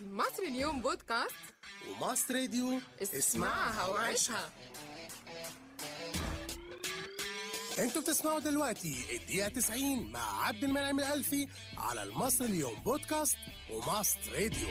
مصر اليوم بودكاست وماست راديو اسمعها وعيشها انتوا بتسمعوا دلوقتي الدقيقة 90 مع عبد المنعم الألفي على المصر اليوم بودكاست وماست راديو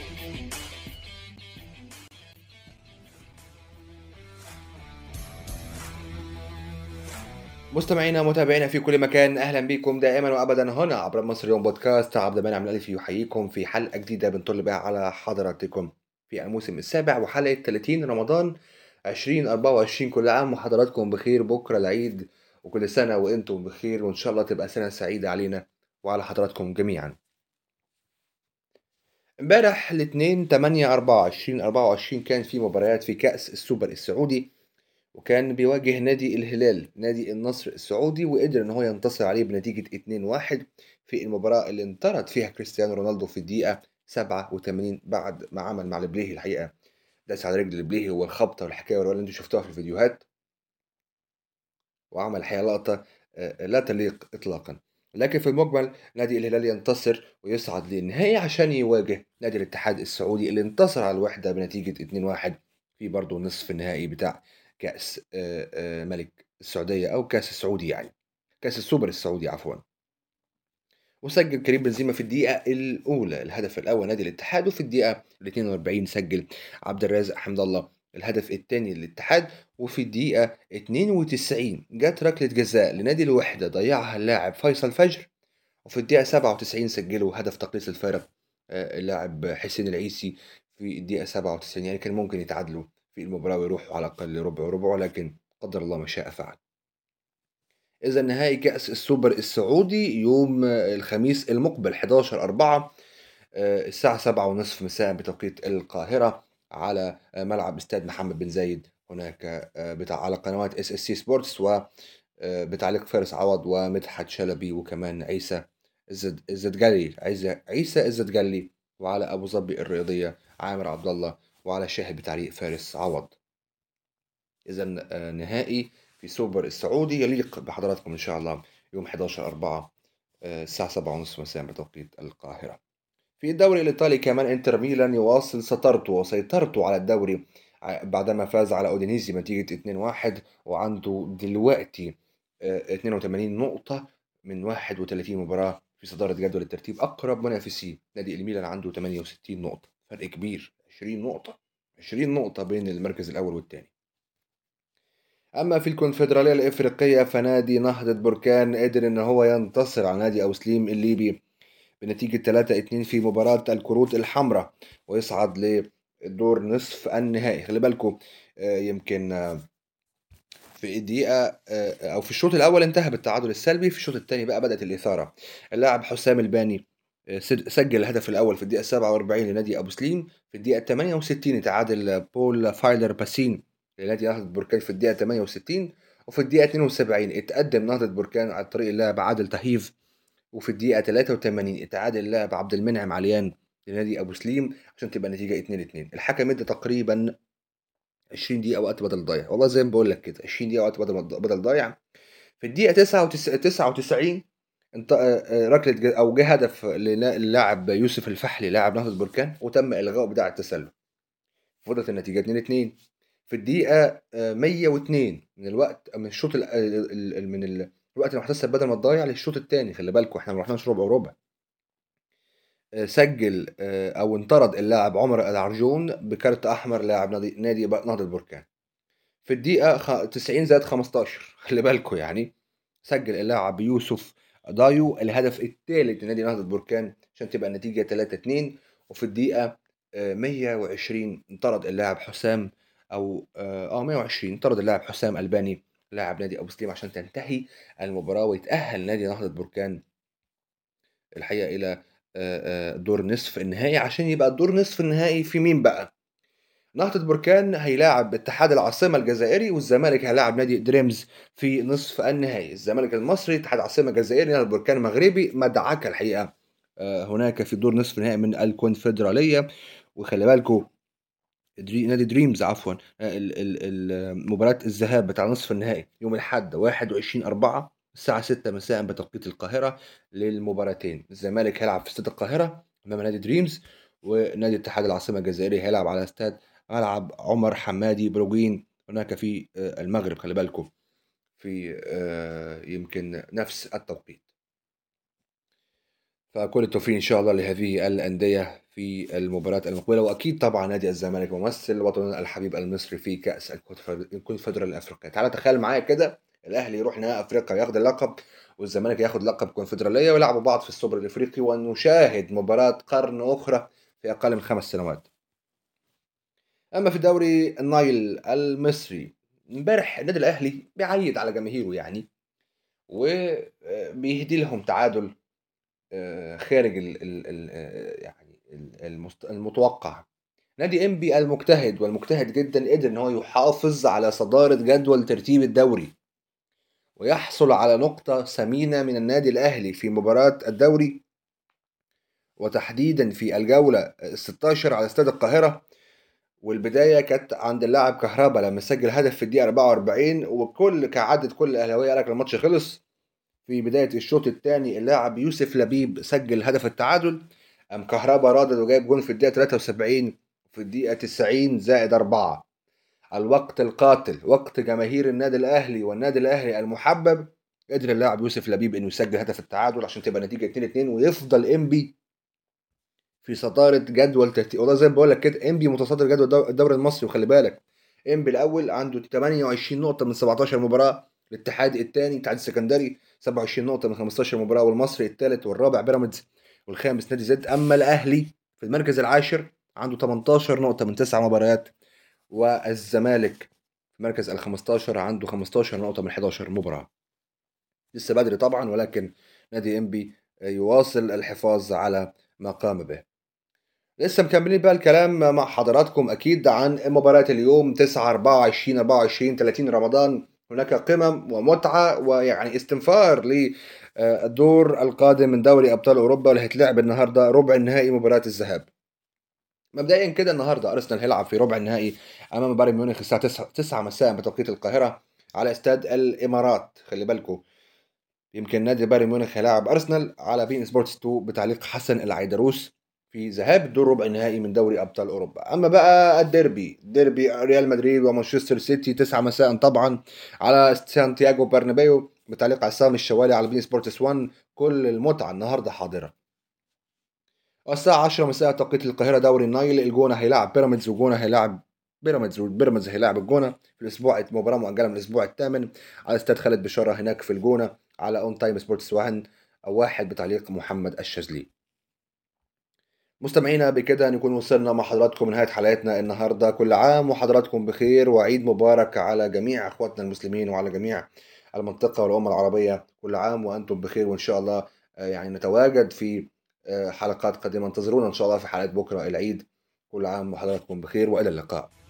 مستمعينا ومتابعينا في كل مكان اهلا بكم دائما وابدا هنا عبر مصر اليوم بودكاست عبد المنعم الالفي يحييكم في حلقه جديده بنطل بها على حضراتكم في الموسم السابع وحلقه 30 رمضان 2024 كل عام وحضراتكم بخير بكره العيد وكل سنه وانتم بخير وان شاء الله تبقى سنه سعيده علينا وعلى حضراتكم جميعا امبارح الاثنين 8 4 2024 كان في مباريات في كاس السوبر السعودي وكان بيواجه نادي الهلال نادي النصر السعودي وقدر ان هو ينتصر عليه بنتيجة 2-1 في المباراة اللي انطرد فيها كريستيانو رونالدو في الدقيقة 87 بعد ما عمل مع البليهي الحقيقة داس على رجل البليهي والخبطة والحكاية والرواية اللي انتوا شفتوها في الفيديوهات وعمل الحقيقة لقطة آه، لا تليق اطلاقا لكن في المجمل نادي الهلال ينتصر ويصعد للنهائي عشان يواجه نادي الاتحاد السعودي اللي انتصر على الوحدة بنتيجة 2-1 في برضه نصف النهائي بتاع كأس آه، آه، ملك السعودية أو كأس السعودي يعني كأس السوبر السعودي عفوا وسجل كريم بنزيما في الدقيقة الأولى الهدف الأول نادي الاتحاد وفي الدقيقة ال 42 سجل عبد الرازق حمد الله الهدف الثاني للاتحاد وفي الدقيقة 92 جت ركلة جزاء لنادي الوحدة ضيعها اللاعب فيصل فجر وفي الدقيقة 97 سجلوا هدف تقليص الفارق آه، اللاعب حسين العيسي في الدقيقة 97 يعني كان ممكن يتعادلوا في المباراة ويروحوا على الأقل ربع وربع لكن قدر الله ما شاء فعل إذا نهائي كأس السوبر السعودي يوم الخميس المقبل 11 4 الساعة 7 ونصف مساء بتوقيت القاهرة على ملعب استاد محمد بن زايد هناك آه، بتاع على قنوات اس اس سي سبورتس وبتعليق فارس عوض ومدحت شلبي وكمان عيسى الزد الزدجلي عيسى عيسى الزدجلي وعلى ابو ظبي الرياضيه عامر عبد الله وعلى شاهد بتعليق فارس عوض اذا نهائي في سوبر السعودي يليق بحضراتكم ان شاء الله يوم 11 4 الساعه 7 ونصف مساء بتوقيت القاهره في الدوري الايطالي كمان انتر ميلان يواصل سيطرته وسيطرته على الدوري ع- بعدما فاز على اودينيزي بنتيجه 2-1 وعنده دلوقتي آه، 82 نقطه من 31 مباراه في صداره جدول الترتيب اقرب منافسيه نادي الميلان عنده 68 نقطه فرق كبير 20 نقطه 20 نقطه بين المركز الاول والثاني اما في الكونفدراليه الافريقيه فنادي نهضه بركان قدر ان هو ينتصر على نادي اوسليم الليبي بنتيجه 3-2 في مباراه الكروت الحمراء ويصعد للدور نصف النهائي خلي بالكم يمكن آه، في الدقيقة آه، أو في الشوط الأول انتهى بالتعادل السلبي في الشوط الثاني بقى بدأت الإثارة اللاعب حسام الباني آه، سد- سجل الهدف الأول في الدقيقة 47 لنادي أبو سليم في الدقيقة 68 تعادل بول فايلر باسين لنادي نهضة بركان في الدقيقة 68 وفي الدقيقة 72 اتقدم نهضة بركان على طريق اللاعب عادل تهيف وفي الدقيقة 83 اتعادل اللاعب عبد المنعم عليان لنادي أبو سليم عشان تبقى النتيجة 2-2 الحكم ادى تقريبا 20 دقيقة وقت بدل ضايع والله زي ما بقول لك كده 20 دقيقة وقت بدل بدل ضايع في الدقيقة 99 99 انت آه، آه، ركلة ج- أو جه هدف لنا- للاعب يوسف الفحلي لاعب نهضة بركان وتم إلغاء بداع التسلل فضلت النتيجة 2 2 في الدقيقة آه، 102 من الوقت من الشوط ال- ال- ال- من ال- الوقت المحتسب بدل ما تضيع للشوط الثاني خلي بالكم احنا ما رحناش ربع وربع آه، سجل آه، او انطرد اللاعب عمر العرجون بكارت احمر لاعب نادي نادي نهضة بركان في الدقيقة خ- 90 زائد 15 خلي بالكم يعني سجل اللاعب يوسف دايو الهدف الثالث لنادي نهضة بركان عشان تبقى النتيجة 3 2 وفي الدقيقة آه، 120 انطرد اللاعب حسام او اه آه، 120 انطرد اللاعب حسام الباني لاعب نادي ابو سليم عشان تنتهي المباراة ويتأهل نادي نهضة بركان الحقيقة إلى آه، آه، دور نصف النهائي عشان يبقى الدور نصف النهائي في مين بقى؟ نهضة بركان هيلاعب اتحاد العاصمة الجزائري والزمالك هيلاعب نادي دريمز في نصف النهائي الزمالك المصري اتحاد العاصمة الجزائري نهضة بركان المغربي مدعكة الحقيقة آه، هناك في دور نصف النهائي من الكونفدرالية وخلي بالكم دري... نادي دريمز عفوا آه، ال- ال- ال- مباراة الذهاب بتاع نصف النهائي يوم الأحد 21 4 الساعة 6 مساء بتوقيت القاهرة للمباراتين الزمالك هيلعب في استاد القاهرة أمام نادي دريمز ونادي اتحاد العاصمة الجزائري هيلعب على استاد ملعب عمر حمادي بروجين هناك في آه، المغرب خلي بالكم في آه، يمكن نفس التوقيت فكل التوفيق ان شاء الله لهذه الانديه في المباراه المقبله واكيد طبعا نادي الزمالك ممثل وطننا الحبيب المصري في كاس الكونفدراليه الافريقيه تعال تخيل معايا كده الاهلي يروح نهائي افريقيا ياخد اللقب والزمالك ياخد لقب كونفدراليه ويلعبوا بعض في السوبر الافريقي ونشاهد مباراه قرن اخرى في اقل من خمس سنوات اما في دوري النايل المصري امبارح النادي الاهلي بيعيد على جماهيره يعني وبيهدي لهم تعادل آه، خارج ال ال ال آه، يعني المتوقع نادي انبي المجتهد والمجتهد جدا قدر ان هو يحافظ على صداره جدول ترتيب الدوري ويحصل على نقطة ثمينة من النادي الأهلي في مباراة الدوري وتحديدا في الجولة 16 على استاد القاهرة والبداية كانت عند اللاعب كهربا لما سجل هدف في الدقيقة 44 وكل كعادة كل الأهلاوية قال لك الماتش خلص في بداية الشوط الثاني اللاعب يوسف لبيب سجل هدف التعادل أم كهربا رادد وجايب جون في الدقيقة 73 في الدقيقة 90 زائد 4 الوقت القاتل وقت جماهير النادي الأهلي والنادي الأهلي المحبب قدر اللاعب يوسف لبيب انه يسجل هدف التعادل عشان تبقى نتيجه 2 2 ويفضل انبي في صداره جدول ترتيب والله زي ما بقول لك كده انبي متصدر جدول الدوري المصري وخلي بالك انبي الاول عنده 28 نقطه من 17 مباراه الاتحاد الثاني الاتحاد السكندري 27 نقطه من 15 مباراه والمصري الثالث والرابع بيراميدز والخامس نادي زد اما الاهلي في المركز العاشر عنده 18 نقطه من 9 مباريات والزمالك في المركز ال 15 عنده 15 نقطه من 11 مباراه لسه بدري طبعا ولكن نادي انبي يواصل الحفاظ على ما قام به لسه مكملين بقى الكلام مع حضراتكم اكيد عن مباراة اليوم 9 24 24 30 رمضان هناك قمم ومتعة ويعني استنفار للدور القادم من دوري ابطال اوروبا اللي هيتلعب النهارده ربع النهائي مباراة الذهاب مبدئيا كده النهارده ارسنال هيلعب في ربع النهائي امام بايرن ميونخ الساعه 9 9 مساء بتوقيت القاهره على استاد الامارات خلي بالكم يمكن نادي بايرن ميونخ هيلاعب ارسنال على بين سبورتس 2 بتعليق حسن العيدروس في ذهاب الدور ربع النهائي من دوري ابطال اوروبا اما بقى الديربي ديربي ريال مدريد ومانشستر سيتي 9 مساء طبعا على سانتياغو برنابيو بتعليق عصام الشوالي على بين سبورتس 1 كل المتعه النهارده حاضره الساعة 10 مساء توقيت القاهرة دوري النايل الجونة هيلاعب بيراميدز وجونة هيلاعب بيراميدز وبيراميدز هيلاعب الجونة في الأسبوع مباراة مؤجلة من الأسبوع الثامن على استاد خالد بشارة هناك في الجونة على اون تايم سبورتس 1 أو واحد بتعليق محمد الشاذلي مستمعينا بكده نكون وصلنا مع حضراتكم لنهاية حلقتنا النهاردة كل عام وحضراتكم بخير وعيد مبارك على جميع أخواتنا المسلمين وعلى جميع المنطقة والأمة العربية كل عام وأنتم بخير وإن شاء الله آه، يعني نتواجد في آه، حلقات قادمة انتظرونا إن شاء الله في حلقات بكرة العيد كل عام وحضراتكم بخير وإلى اللقاء